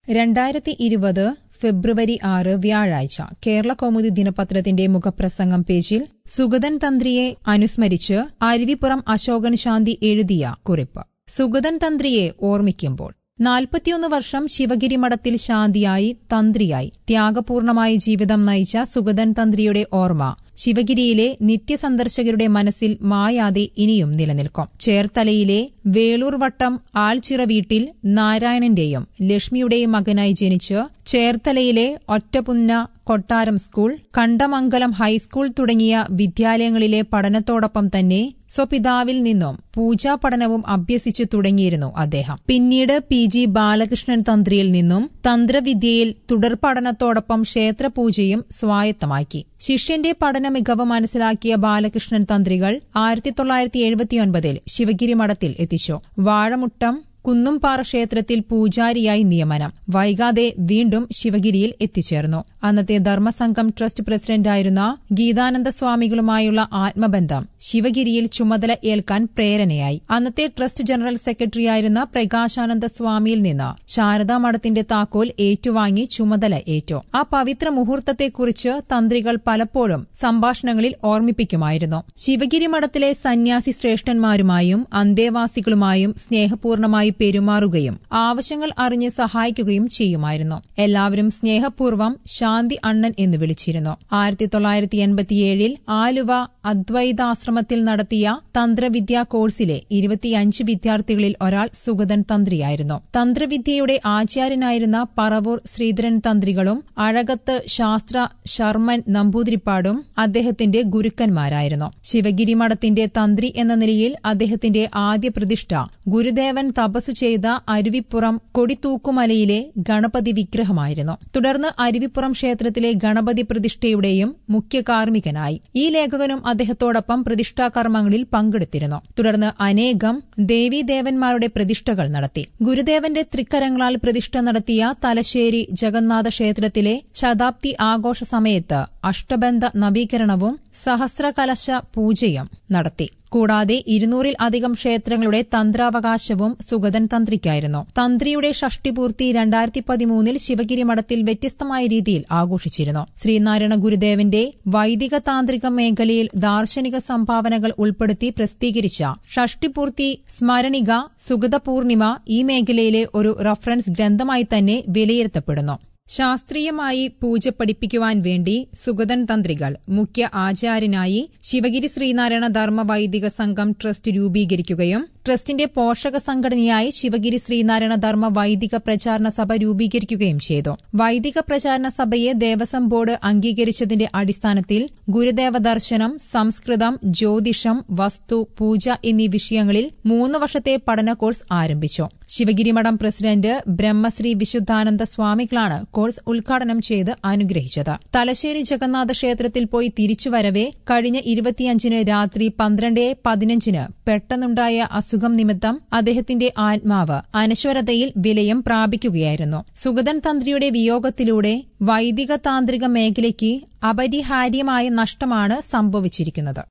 രണ്ടായിരത്തി ഇരുപത് ഫെബ്രുവരി ആറ് വ്യാഴാഴ്ച കേരള കൗമുദി ദിനപത്രത്തിന്റെ മുഖപ്രസംഗം പേജിൽ സുഗതൻ തന്ത്രിയെ അനുസ്മരിച്ച് അരുവിപ്പുറം അശോകൻ ശാന്തി എഴുതിയ കുറിപ്പ് സുഗതൻ തന്ത്രിയെ ഓർമ്മിക്കുമ്പോൾ നാൽപ്പത്തിയൊന്ന് വർഷം ശിവഗിരി മഠത്തിൽ ശാന്തിയായി തന്ത്രിയായി ത്യാഗപൂർണമായ ജീവിതം നയിച്ച സുഗതൻ തന്ത്രിയുടെ ഓർമ്മ ശിവഗിരിയിലെ നിത്യസന്ദർശകരുടെ മനസ്സിൽ മായാതെ ഇനിയും നിലനിൽക്കും ചേർത്തലയിലെ വേളൂർ വട്ടം ആൽച്ചിറ വീട്ടിൽ നാരായണന്റെയും ലക്ഷ്മിയുടെയും മകനായി ജനിച്ച് ചേർത്തലയിലെ ഒറ്റപുന്ന കൊട്ടാരം സ്കൂൾ കണ്ടമംഗലം ഹൈസ്കൂൾ തുടങ്ങിയ വിദ്യാലയങ്ങളിലെ പഠനത്തോടൊപ്പം തന്നെ സ്വപിതാവിൽ നിന്നും പൂജാ പഠനവും അഭ്യസിച്ചു തുടങ്ങിയിരുന്നു അദ്ദേഹം പിന്നീട് പി ജി ബാലകൃഷ്ണൻ തന്ത്രിയിൽ നിന്നും തന്ത്രവിദ്യയിൽ തുടർ പഠനത്തോടൊപ്പം ക്ഷേത്രപൂജയും സ്വായത്തമാക്കി ശിഷ്യന്റെ പഠന മികവ് മനസ്സിലാക്കിയ ബാലകൃഷ്ണൻ തന്ത്രികൾ ആയിരത്തി തൊള്ളായിരത്തി എഴുപത്തിയൊൻപതിൽ ശിവഗിരി മഠത്തിൽ എത്തിച്ചു വാഴമുട്ടം കുന്നുംപാറ ക്ഷേത്രത്തിൽ പൂജാരിയായി നിയമനം വൈകാതെ വീണ്ടും ശിവഗിരിയിൽ എത്തിച്ചേർന്നു അന്നത്തെ ധർമ്മസംഘം ട്രസ്റ്റ് പ്രസിഡന്റായിരുന്ന ഗീതാനന്ദ സ്വാമികളുമായുള്ള ആത്മബന്ധം ശിവഗിരിയിൽ ചുമതല ഏൽക്കാൻ പ്രേരണയായി അന്നത്തെ ട്രസ്റ്റ് ജനറൽ സെക്രട്ടറിയായിരുന്ന പ്രകാശാനന്ദ സ്വാമിയിൽ നിന്ന് ശാരദാ മഠത്തിന്റെ താക്കോൽ ഏറ്റുവാങ്ങി ചുമതല ഏറ്റു ആ പവിത്ര മുഹൂർത്തത്തെക്കുറിച്ച് തന്ത്രികൾ പലപ്പോഴും സംഭാഷണങ്ങളിൽ ഓർമ്മിപ്പിക്കുമായിരുന്നു ശിവഗിരി മഠത്തിലെ സന്യാസി ശ്രേഷ്ഠന്മാരുമായും അന്തേവാസികളുമായും സ്നേഹപൂർണമായി പെരുമാറുകയും ആവശ്യങ്ങൾ അറിഞ്ഞ് സഹായിക്കുകയും ചെയ്യുമായിരുന്നു എല്ലാവരും സ്നേഹപൂർവ്വം ശാന്തി അണ്ണൻ എന്ന് വിളിച്ചിരുന്നു ആയിരത്തി തൊള്ളായിരത്തി എൺപത്തിയേഴിൽ ആലുവ അദ്വൈതാശ്രമത്തിൽ നടത്തിയ തന്ത്രവിദ്യാ കോഴ്സിലെ ഇരുപത്തിയഞ്ച് വിദ്യാർത്ഥികളിൽ ഒരാൾ സുഗതൻ തന്ത്രിയായിരുന്നു തന്ത്രവിദ്യയുടെ ആചാര്യനായിരുന്ന പറവൂർ ശ്രീധരൻ തന്ത്രികളും അഴകത്ത് ശാസ്ത്ര ശർമ്മൻ നമ്പൂതിരിപ്പാടും അദ്ദേഹത്തിന്റെ ഗുരുക്കന്മാരായിരുന്നു ശിവഗിരി മഠത്തിന്റെ തന്ത്രി എന്ന നിലയിൽ അദ്ദേഹത്തിന്റെ ആദ്യ പ്രതിഷ്ഠ ഗുരുദേവൻ തപസ്സു ചെയ്ത അരുവിപ്പുറം കൊടിത്തൂക്കുമലയിലെ ഗണപതി വിഗ്രഹമായിരുന്നു തുടർന്ന് അരുവിപ്പുറം ക്ഷേത്രത്തിലെ ഗണപതി പ്രതിഷ്ഠയുടെയും മുഖ്യ കാർമ്മികനായി ഈ ലേഖകനും അദ്ദേഹത്തോടൊപ്പം പ്രതിഷ്ഠാകർമ്മങ്ങളിൽ പങ്കെടുത്തിരുന്നു തുടർന്ന് അനേകം ദേവീദേവന്മാരുടെ പ്രതിഷ്ഠകൾ നടത്തി ഗുരുദേവന്റെ തൃക്കരങ്ങളാൽ പ്രതിഷ്ഠ നടത്തിയ തലശ്ശേരി ജഗന്നാഥ ക്ഷേത്രത്തിലെ ശതാബ്ദി ആഘോഷ സമയത്ത് അഷ്ടബന്ധ നവീകരണവും സഹസ്രകലശ പൂജയും നടത്തി കൂടാതെ ഇരുന്നൂറിൽ അധികം ക്ഷേത്രങ്ങളുടെ തന്ത്രാവകാശവും സുഗതൻ തന്ത്രിക്കായിരുന്നു തന്ത്രിയുടെ ഷഷ്ടിപൂർത്തി രണ്ടായിരത്തി പതിമൂന്നിൽ ശിവഗിരി മഠത്തിൽ വ്യത്യസ്തമായ രീതിയിൽ ആഘോഷിച്ചിരുന്നു ശ്രീനാരായണ ഗുരുദേവന്റെ വൈദിക താന്ത്രിക മേഖലയിൽ ദാർശനിക സംഭാവനകൾ ഉൾപ്പെടുത്തി പ്രസിദ്ധീകരിച്ച ഷഷ്ടിപൂർത്തി സ്മരണിക സുഗതപൂർണിമ ഈ മേഖലയിലെ ഒരു റഫറൻസ് ഗ്രന്ഥമായി തന്നെ വിലയിരുത്തപ്പെടുന്നു ശാസ്ത്രീയമായി പൂജ പഠിപ്പിക്കുവാൻ വേണ്ടി സുഗതൻ തന്ത്രികൾ മുഖ്യ ആചാര്യനായി ശിവഗിരി ശ്രീനാരായണ ധർമ്മ വൈദിക സംഘം ട്രസ്റ്റ് രൂപീകരിക്കുകയും ട്രസ്റ്റിന്റെ പോഷക സംഘടനയായി ശിവഗിരി ശ്രീനാരായണ ധർമ്മ വൈദിക പ്രചാരണ സഭ രൂപീകരിക്കുകയും ചെയ്തു വൈദിക പ്രചാരണ സഭയെ ദേവസ്വം ബോർഡ് അംഗീകരിച്ചതിന്റെ അടിസ്ഥാനത്തിൽ ഗുരുദേവ ദർശനം സംസ്കൃതം ജ്യോതിഷം വസ്തു പൂജ എന്നീ വിഷയങ്ങളിൽ മൂന്ന് വർഷത്തെ പഠന കോഴ്സ് ആരംഭിച്ചു ശിവഗിരി മഠം പ്രസിഡന്റ് ബ്രഹ്മശ്രീ വിശുദ്ധാനന്ദ സ്വാമികളാണ് കോഴ്സ് ഉദ്ഘാടനം ചെയ്ത് അനുഗ്രഹിച്ചത് തലശ്ശേരി ജഗന്നാഥ ക്ഷേത്രത്തിൽ പോയി തിരിച്ചുവരവെ കഴിഞ്ഞ ഇരുപത്തിയഞ്ചിന് രാത്രി പന്ത്രണ്ട് പതിനഞ്ചിന് പെട്ടെന്നുണ്ടായ അസുഖം നിമിത്തം അദ്ദേഹത്തിന്റെ ആത്മാവ് അനശ്വരതയിൽ വിലയം പ്രാപിക്കുകയായിരുന്നു സുഗതൻ തന്ത്രിയുടെ വിയോഗത്തിലൂടെ വൈദിക താന്ത്രിക മേഖലയ്ക്ക് അപരിഹാര്യമായ നഷ്ടമാണ് സംഭവിച്ചിരിക്കുന്നത്